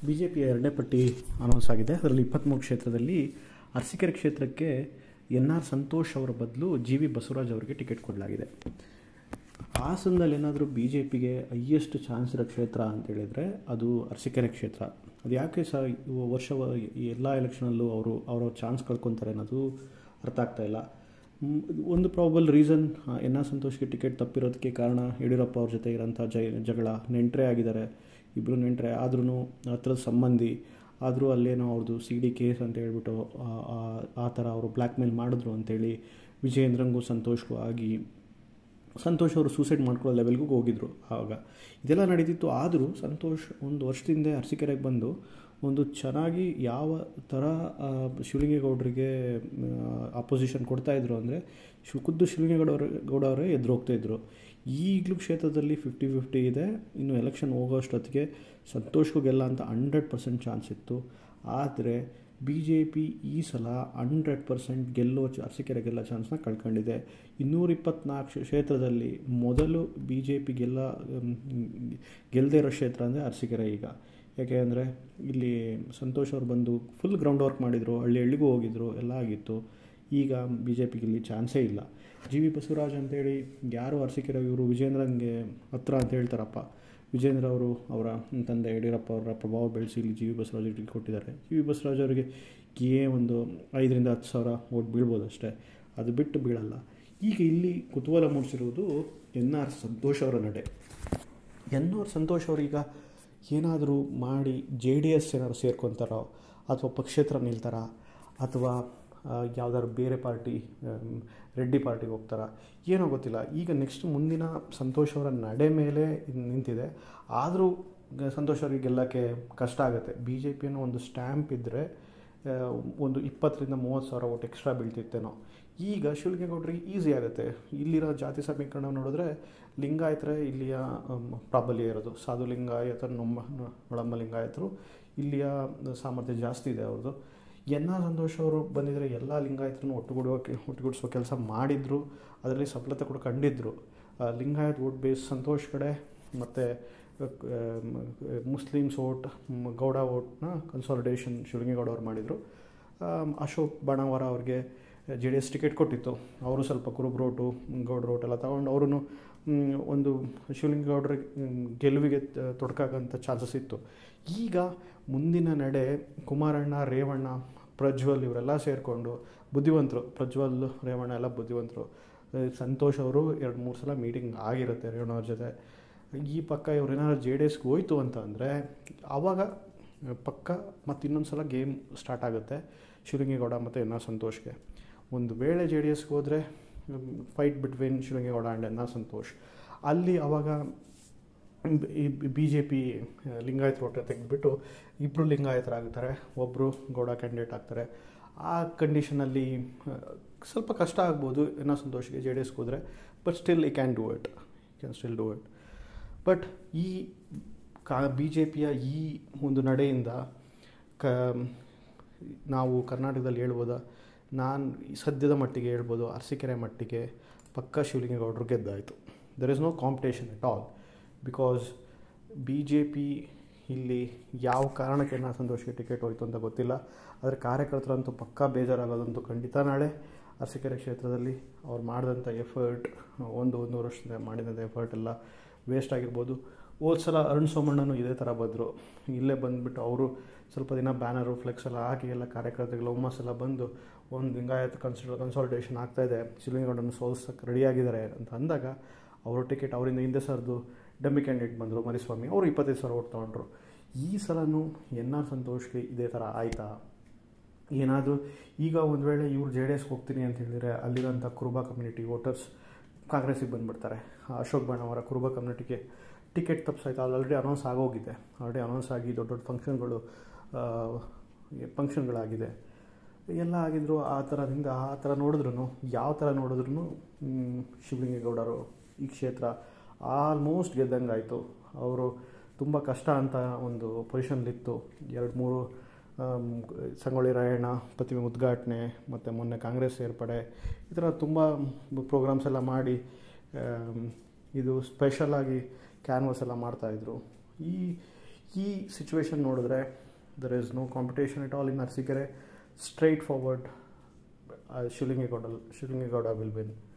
B J ಪಿಯ ಎರಡನೇ ಪಟ್ಟಿ ಅನೌನ್ಸ್ ಆಗಿದೆ ಅದರಲ್ಲಿ ಇಪ್ಪತ್ತ್ಮೂರು ಕ್ಷೇತ್ರದಲ್ಲಿ ಅರಸೀಕೆರೆ ಕ್ಷೇತ್ರಕ್ಕೆ ಎನ್ ಆರ್ ಸಂತೋಷ್ ಅವರ ಬದಲು ಜಿ ವಿ ಬಸವರಾಜ್ ಅವರಿಗೆ ಟಿಕೆಟ್ ಕೊಡಲಾಗಿದೆ ಹಾಸನದಲ್ಲಿ ಏನಾದರೂ ಬಿ ಜೆ ಪಿಗೆ ಹೈಯೆಸ್ಟ್ ಚಾನ್ಸ್ ಇರೋ ಕ್ಷೇತ್ರ ಅಂತ ಹೇಳಿದರೆ ಅದು ಅರಸೀಕೆರೆ ಕ್ಷೇತ್ರ ಅದು ಯಾಕೆ ಸಹ ವರ್ಷ ಎಲ್ಲ ಎಲೆಕ್ಷನಲ್ಲೂ ಅವರು ಅವರ ಚಾನ್ಸ್ ಕಳ್ಕೊತಾರೆ ಅನ್ನೋದು ಅರ್ಥ ಆಗ್ತಾ ಇಲ್ಲ ಮ್, ಒಂದು ಪ್ರಾಬಲ್ ರೀಸನ್ ಎನ್ ಆರ್ ಸಂತೋಷ್ಗೆ ಟಿಕೆಟ್ ತಪ್ಪಿರೋದಕ್ಕೆ ಕಾರಣ ಯಡಿಯೂರಪ್ಪ ಅವ್ರ ಜೊತೆ ಇರೋಂಥ ಜೈ ಜಗಳ ನೆಂಟರೇ ಆಗಿದ್ದಾರೆ ಇಬ್ಬರು ನೆಂಟರೆ ಆದ್ರೂ ಹತ್ರದ ಸಂಬಂಧಿ ಆದರೂ ಅಲ್ಲೇನೋ ಅವ್ರದ್ದು ಸಿ ಡಿ ಕೇಸ್ ಅಂತ ಹೇಳ್ಬಿಟ್ಟು ಆ- ಆ- ಆ ಥರ ಅವರು ಬ್ಲ್ಯಾಕ್ ಮೇಲ್ ಮಾಡಿದ್ರು ಅಂತೇಳಿ ವಿಜಯೇಂದ್ರಂಗೂ ಸಂತೋಷ್ಗೂ ಆಗಿ ಸಂತೋಷ್ ಅವರು ಸೂಸೈಡ್ ಮಾಡ್ಕೊಳ್ಳೋ ಲೆವೆಲ್ಗೂ ಹೋಗಿದ್ರು ಆವಾಗ ಇದೆಲ್ಲ ನಡೀತಿತ್ತು ಆದರೂ ಸಂತೋಷ್ ಒಂದು ವರ್ಷದಿಂದ ಅರಸೀಕೆರೆಗೆ ಬಂದು ಒಂದು ಚೆನ್ನಾಗಿ ಯಾವ ಥರ ಆ, ಶಿವಲಿಂಗೇಗೌಡರಿಗೆ ಅಪೋಸಿಷನ್ ಕೊಡ್ತಾಯಿದ್ರು ಅಂದರೆ ಶಿವ ಖುದ್ದು ಶಿವಲಿಂಗೇಗೌಡವ್ರ ಗೌಡ ಅವರೇ ಎದುರು ಹೋಗ್ತಾಯಿದ್ರು ಈಗಲೂ ಕ್ಷೇತ್ರದಲ್ಲಿ ಫಿಫ್ಟಿ ಫಿಫ್ಟಿ ಇದೆ ಇನ್ನು ಎಲೆಕ್ಷನ್ ಹೋಗೋಷ್ಟೊತ್ತಿಗೆ ಸಂತೋಷ್ಗೂ ಗೆಲ್ಲ ಅಂತ ಹಂಡ್ರೆಡ್ ಪರ್ಸೆಂಟ್ ಚಾನ್ಸ್ ಇತ್ತು ಆದರೆ ಬಿ ಜೆ ಪಿ ಈ ಸಲ ಹಂಡ್ರೆಡ್ ಪರ್ಸೆಂಟ್ ಗೆಲ್ಲೋ ಚ- ಅರಸೀಕೆರೆ ಗೆಲ್ಲೋ ಚಾನ್ಸ್ನ ಕಳ್ಕೊಂಡಿದೆ ಇನ್ನೂರ ಇಪ್ಪತ್ನಾಲ್ಕು ಕ್ಷೇತ್ರದಲ್ಲಿ ಮೊದಲು ಬಿ ಜೆ ಪಿ ಗೆಲ್ಲ ಗೆಲ್ಲದೇ ಇರೋ ಕ್ಷೇತ್ರ ಅಂದರೆ ಅರಸೀಕೆರೆ ಈಗ ಯಾಕೆ ಅಂದರೆ ಇಲ್ಲಿ ಸಂತೋಷ್ ಅವ್ರು ಬಂದು ಫುಲ್ ಗ್ರೌಂಡ್ ವರ್ಕ್ ಮಾಡಿದರು ಹಳ್ಳಿ ಹಳ್ಳಿಗೂ ಹೋಗಿದ್ರು ಎಲ್ಲ ಆಗಿತ್ತು ಈಗ ಬಿ ಜೆ ಪಿಗೆ ಇಲ್ಲಿ ಚಾನ್ಸೇ ಇಲ್ಲ ಜಿ ವಿ ಬಸವರಾಜ್ ಅಂತೇಳಿ ಯಾರು ಅರಸೀಕೆರೆ ಇವರು ವಿಜೇಂದ್ರನ್ಗೆ ಹತ್ರ ಅಂತ ಹೇಳ್ತಾರಪ್ಪ ವಿಜೇಂದ್ರ ಅವರು ಅವರ ತಂದೆ ಯಡಿಯೂರಪ್ಪ ಅವರ ಪ್ರಭಾವ ಬೆಳೆಸಿ ಇಲ್ಲಿ ಜಿ ವಿ ಬಸವರಾಜ್ ಟಿಕೆಟ್ ಕೊಟ್ಟಿದ್ದಾರೆ ಜಿ ವಿ ಬಸವರಾಜ್ ಅವರಿಗೆ ಏ ಒಂದು ಐದರಿಂದ ಹತ್ತು ಸಾವಿರ ಓಟ್ ಬೀಳ್ಬೋದು ಅಷ್ಟೇ ಅದು ಬಿಟ್ಟು ಬೀಳಲ್ಲ ಈಗ ಇಲ್ಲಿ ಕುತೂಹಲ ಮೂಡಿಸಿರುವುದು ಎನ್ ಆರ್ ಸಂತೋಷ್ ಅವರ ನಡೆ ಎನ್ ಆರ್ ಸಂತೋಷ್ ಅವರೀಗ ಏನಾದರೂ ಮಾಡಿ ಜೆ ಡಿ ಎಸ್ ಏನಾದ್ರು ಸೇರ್ಕೊತಾರೋ ಅಥವಾ ಪಕ್ಷೇತರ ನಿಲ್ತಾರಾ ಅಥವಾ ಯಾವ್ದಾದ್ರು ಬೇರೆ ಪಾರ್ಟಿ ಆಮ್, ರೆಡ್ಡಿ ಪಾರ್ಟಿಗೆ ಹೋಗ್ತಾರಾ ಏನೋ ಗೊತ್ತಿಲ್ಲ ಈಗ ನೆಕ್ಸ್ಟ್ ಮುಂದಿನ ಸಂತೋಷ್ ಅವರ ನಡೆ ಮೇಲೆ ಇದ್ ನಿಂತಿದೆ ಆದರೂ ಸಂತೋಷ್ ಅವರಿಗೆ ಗೆಲ್ಲಕ್ಕೆ ಕಷ್ಟ ಆಗುತ್ತೆ ಬಿ ಜೆ ಪಿ ಅನ್ನೋ ಒಂದು ಸ್ಟ್ಯಾಂಪ್ ಇದ್ದರೆ ಒಂದು ಇಪ್ಪತ್ತರಿಂದ ಮೂವತ್ತು ಸಾವಿರ ಓಟ್ ಎಕ್ಸ್ಟ್ರಾ ಬೀಳ್ತಿತ್ತೇನೋ ಈಗ ಶಿವಲಿಂಗೇಗೌಡರಿಗೆ ಈಸಿ ಆಗುತ್ತೆ ಇಲ್ಲಿರೋ ಜಾತಿ ಸಮೀಕರಣ ನೋಡಿದ್ರೆ ಲಿಂಗಾಯತರೇ ಇಲ್ಲಿಯ ಅಮ್, ಪ್ರಾಬಲ್ಯ ಇರೋದು ಸಾಧು ಲಿಂಗಾಯತ ನೊಮ್ಮ ನೊಳಂಬ ಲಿಂಗಾಯತರು ಇಲ್ಲಿಯ ಸಾಮರ್ಥ್ಯ ಜಾಸ್ತಿ ಇದೆ ಅವ್ರದ್ದು ಎನ್ ಆರ್ ಸಂತೋಷ್ ಅವರು ಬಂದಿದ್ದರೆ ಎಲ್ಲ ಲಿಂಗಾಯತರನ್ನು ಒಟ್ಟುಗೂಡುವ ಒಟ್ಟುಗೂಡಿಸುವ ಕೆಲಸ ಮಾಡಿದ್ರು ಅದರಲ್ಲಿ ಸಫಲತೆ ಕೂಡ ಕಂಡಿದ್ದರು ಆ, ಲಿಂಗಾಯತ್ ವೋಟ್ ಬೇಸ್ ಸಂತೋಷ್ ಕಡೆ ಮತ್ತು ಮುಸ್ಲಿಮ್ಸ್ ಓಟ್ ಮ್, ಗೌಡ ಓಟ್ನ ಕನ್ಸಾಲಿಡೇಷನ್ ಶಿವಲಿಂಗೇಗೌಡ ಅವ್ರು ಮಾಡಿದರು ಅಶೋಕ್ ಬಾಣಾವರ ಅವ್ರಿಗೆ ಜೆ ಡಿ ಎಸ್ ಟಿಕೆಟ್ ಕೊಟ್ಟಿತ್ತು ಅವರು ಸ್ವಲ್ಪ ಕುರುಬ್ರೋಟು ಗೌಡ್ರ ಓಟ್ ಎಲ್ಲ ತಗೊಂಡು ಅವರು ಒಂದು ಶಿವಲಿಂಗೇಗೌಡರ ಗೆಲುವಿಗೆ ತ- ತೊಡಕಾಗಂಥ ಚಾನ್ಸಸ್ ಇತ್ತು ಈಗ ಮುಂದಿನ ನಡೆ ಕುಮಾರಣ್ಣ ರೇವಣ್ಣ ಪ್ರಜ್ವಲ್ ಇವರೆಲ್ಲ ಸೇರಿಕೊಂಡು ಬುದ್ಧಿವಂತರು ಪ್ರಜ್ವಲ್ ರೇವಣ್ಣ ಎಲ್ಲ ಬುದ್ಧಿವಂತರು ಆ, ಸಂತೋಷ್ ಅವರು ಎರಡು ಮೂರು ಸಲ ಮೀಟಿಂಗ್ ಆಗಿರುತ್ತೆ ರೇವಣ್ಣ ಅವ್ರ ಜೊತೆ ಈ ಪಕ್ಕ ಇವ್ರು ಏನಾದ್ರು ಜೆ ಡಿ ಎಸ್ಗೆ ಹೋಯ್ತು ಅಂತ ಅಂದರೆ ಆವಾಗ ಪಕ್ಕ ಮತ್ತು ಇನ್ನೊಂದು ಸಲ ಗೇಮ್ ಸ್ಟಾರ್ಟ್ ಆಗುತ್ತೆ ಶಿವಲಿಂಗೇಗೌಡ ಮತ್ತು ಎನ್ ಆರ್ ಸಂತೋಷ್ಗೆ ಒಂದು ವೇಳೆ ಜೆ ಡಿ ಎಸ್ಗೆ ಹೋದರೆ fight between Shivalingegowda and N R Santosh ಅಲ್ಲಿ ಆವಾಗ ಬಿ ಜೆ ಪಿ ಲಿಂಗಾಯತ ಓಟ ತೆಗೆದುಬಿಟ್ಟು ಇಬ್ಬರು ಲಿಂಗಾಯತರಾಗ್ತಾರೆ ಒಬ್ಬರು ಗೌಡ ಕ್ಯಾಂಡಿಡೇಟ್ ಆಗ್ತಾರೆ ಆ ಕಂಡೀಷನಲ್ಲಿ ಸ್ವಲ್ಪ ಕಷ್ಟ ಆಗ್ಬೋದು ಎನ್ ಆರ್ ಸಂತೋಷ್ಗೆ ಜೆ ಡಿ ಎಸ್ಗೆ ಹೋದರೆ but still he can do it can still do it but he ಕಾ ಬಿ ಜೆ ಪಿಯ ಈ ಒಂದು ನಡೆಯಿಂದ ಕ ನಾವು ಕರ್ನಾಟಕದಲ್ಲಿ ಹೇಳ್ಬೋದಾ ನಾನು ಸದ್ಯದ ಮಟ್ಟಿಗೆ ಹೇಳ್ಬೋದು ಅರಸೀಕೆರೆ ಮಟ್ಟಿಗೆ ಪಕ್ಕ ಶಿವಲಿಂಗೇಗೌಡರು ಗೆದ್ದಾಯಿತು there is no competition at all because B J P ಇಲ್ಲಿ ಯಾವ ಕಾರಣಕ್ಕೆ ನಾ ಸಂತೋಷಕ್ಕೆ ಟಿಕೆಟ್ ಹೋಯ್ತು ಅಂತ ಗೊತ್ತಿಲ್ಲ ಆದರೆ ಕಾರ್ಯಕರ್ತರಂತೂ ಪಕ್ಕಾ ಬೇಜಾರಾಗೋದಂತೂ ಖಂಡಿತ ನಾಳೆ ಅರಸೀಕೆರೆ ಕ್ಷೇತ್ರದಲ್ಲಿ ಅವ್ರು ಮಾಡಿದಂಥ ಎಫರ್ಟ್ ಒಂದು ಒಂದೂವರೆ ವರ್ಷದಿಂದ ಮಾಡಿದಂಥ ಎಫರ್ಟ್ ಎಲ್ಲ ವೇಸ್ಟ್ ಆಗಿರ್ಬೋದು ಹೋದ ಸಲ ಅರುಣ್ ಸೋಮಣ್ಣನು ಇದೇ ಥರ ಬಂದರು ಇಲ್ಲೇ ಬಂದುಬಿಟ್ಟು ಅವರು ಸ್ವಲ್ಪ ದಿನ ಬ್ಯಾನರು ಫ್ಲೆಕ್ಸ್ ಎಲ್ಲ ಹಾಕಿ ಎಲ್ಲ ಕಾರ್ಯಕರ್ತರುಗಳು ಹುಮ್ಮಸ್ ಎಲ್ಲ ಬಂದು ಒಂದು ಲಿಂಗಾಯತ್ ಕನ್ಸಿಡರ್ ಕನ್ಸಾಲ್ಟೇಷನ್ ಆಗ್ತಾಯಿದೆ ಶಿವಲಿಂಗೌಡನ ಸೋಲ್ಸಕ್ಕೆ ರೆಡಿಯಾಗಿದ್ದಾರೆ ಅಂತ ಅಂದಾಗ ಅವರು ಟಿಕೆಟ್ ಅವರಿಂದ ಹಿಂದೆ ಸರ್ದು ಡಮ್ಮಿ ಕ್ಯಾಂಡಿಡೇಟ್ ಬಂದರು ಮರಿಸ್ವಾಮಿ ಅವರು ಇಪ್ಪತ್ತೈದು ಸಾವಿರ ಓಟ್ ತೊಗೊಂಡ್ರು ಈ ಸಲನೂ ಎನ್ ಆರ್ ಸಂತೋಷ್ಗೆ ಇದೇ ಥರ ಆಯಿತಾ ಏನಾದರೂ ಈಗ ಒಂದು ವೇಳೆ ಇವ್ರು ಜೆ ಡಿ ಎಸ್ಗೆ ಹೋಗ್ತೀನಿ ಅಂತ ಹೇಳಿದರೆ ಅಲ್ಲಿರೋಂಥ ಕುರುಬಾ ಕಮ್ಯುನಿಟಿ ವೋಟರ್ಸ್ ಕಾಂಗ್ರೆಸ್ಸಿಗೆ ಬಂದುಬಿಡ್ತಾರೆ ಅಶೋಕ್ ಬಣ್ಣವರ ಕುರುಬಾ ಕಮ್ಯುನಿಟಿಗೆ ಟಿಕೆಟ್ ತಪ್ಪಿಸಾಯ್ತು ಅದು ಆಲ್ರೆಡಿ ಅನೌನ್ಸ್ ಆಗೋಗಿದೆ ಆಲ್ರೆಡಿ ಅನೌನ್ಸ್ ಆಗಿ ದೊಡ್ಡ ದೊಡ್ಡ ಫಂಕ್ಷನ್ಗಳು ಫಂಕ್ಷನ್ಗಳಾಗಿದೆ ಎಲ್ಲ ಆಗಿದ್ರು ಆ ಥರದಿಂದ ಆ ಥರ ನೋಡಿದ್ರು ಯಾವ ಥರ ನೋಡಿದ್ರು ಶಿವಲಿಂಗೇಗೌಡರು ಈ ಕ್ಷೇತ್ರ ಆಲ್ಮೋಸ್ಟ್ ಗೆದ್ದಂಗೆ ಆಯಿತು ಅವರು ತುಂಬ ಕಷ್ಟ ಅಂತ ಒಂದು ಪೊಸಿಷನ್ಲಿತ್ತು ಎರಡು ಮೂರು ಆಮ್, ಸಂಗೊಳ್ಳಿ ರಾಯಣ್ಣ ಪ್ರತಿಮೆ ಉದ್ಘಾಟನೆ ಮತ್ತು ಮೊನ್ನೆ ಕಾಂಗ್ರೆಸ್ ಸೇರ್ಪಡೆ ಈ ಥರ ತುಂಬ ಪ್ರೋಗ್ರಾಮ್ಸ್ ಎಲ್ಲ ಮಾಡಿ ಆಮ್, ಇದು ಸ್ಪೆಷಲಾಗಿ ಕ್ಯಾನ್ವಸ್ ಎಲ್ಲ ಮಾಡ್ತಾಯಿದ್ರು ಈ ಈ ಸಿಚುವೇಶನ್ ನೋಡಿದ್ರೆ there is no competition at all in Arsikere straightforward Shivalingegowda Shivalingegowda will win